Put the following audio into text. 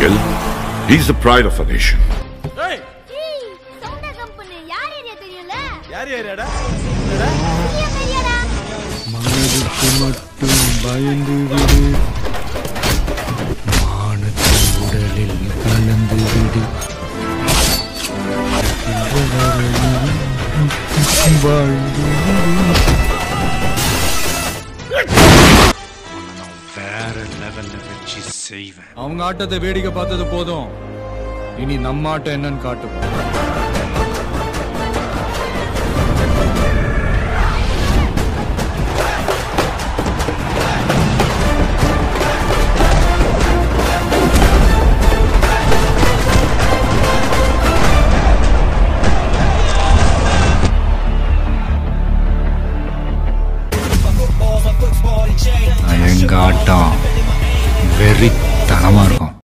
Miguel, he's the pride of a nation. ஏய் ஏய் சவுண்டா கம்பெனி யார் ஏரியா தெரியும்ல யார் யாரியாடா பெரிய பெரியடா மனதுக்கு மட்டும் பயந்து விடு மானத்தின் உடலில் கலந்து விடு வாழ்ந்து வேற லெவல்ல வச்சு செய்வேன் அவங்க ஆட்டத்தை வேடிக்கை பார்த்தது போதும் இனி நம்ம ஆட்டம் என்னன்னு காட்டுவோம்